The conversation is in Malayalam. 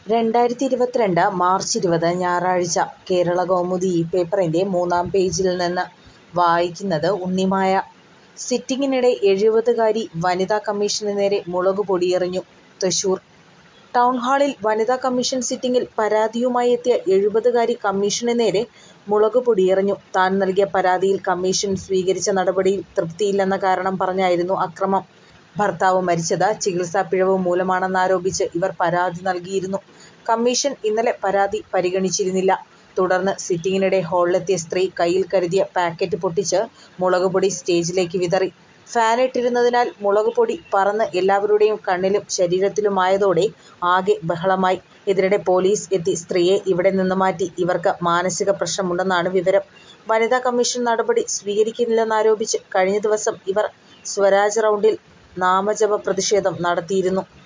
രണ്ടായിരത്തി ഇരുപത്തിരണ്ട് മാർച്ച് ഇരുപത് ഞായറാഴ്ച കേരളകൗമുദി ഈ പേപ്പറിൻ്റെ മൂന്നാം പേജിൽ നിന്ന് വായിക്കുന്നത് ഉണ്ണിമായ. സിറ്റിംഗിനിടെ എഴുപതുകാരി വനിതാ കമ്മീഷന് നേരെ മുളകുപൊടിയെറിഞ്ഞു തൃശൂർ ടൗൺഹാളിൽ വനിതാ കമ്മീഷൻ സിറ്റിംഗിൽ പരാതിയുമായി എത്തിയ എഴുപതുകാരി കമ്മീഷന് നേരെ മുളകുപൊടിയെറിഞ്ഞു. താൻ നൽകിയ പരാതിയിൽ കമ്മീഷൻ സ്വീകരിച്ച നടപടിയിൽ തൃപ്തിയില്ലെന്ന കാരണം പറഞ്ഞായിരുന്നു അക്രമം. ഭർത്താവ് മരിച്ചത് ചികിത്സാപ്പിഴവ് മൂലമാണെന്നാരോപിച്ച് ഇവർ പരാതി നൽകിയിരുന്നു. കമ്മീഷൻ ഇന്നലെ പരാതി പരിഗണിച്ചിരുന്നില്ല. തുടർന്ന് സിറ്റിംഗിനിടെ ഹാളിലെത്തിയ സ്ത്രീ കയ്യിൽ കരുതിയ പാക്കറ്റ് പൊട്ടിച്ച് മുളകുപൊടി സ്റ്റേജിലേക്ക് വിതറി. ഫാനിട്ടിരുന്നതിനാൽ മുളകുപൊടി പറന്ന് എല്ലാവരുടെയും കണ്ണിലും ശരീരത്തിലുമായതോടെ ആകെ ബഹളമായി. ഇതിനിടെ പോലീസ് എത്തി സ്ത്രീയെ ഇവിടെ നിന്ന് മാറ്റി. ഇവർക്ക് മാനസിക പ്രശ്നമുണ്ടെന്നാണ് വിവരം. വനിതാ കമ്മീഷൻ നടപടി സ്വീകരിക്കുന്നില്ലെന്നാരോപിച്ച് കഴിഞ്ഞ ദിവസം ഇവർ സ്വരാജ് റൗണ്ടിൽ നാമജപ പ്രതിഷേധം നടത്തിയിരുന്നു.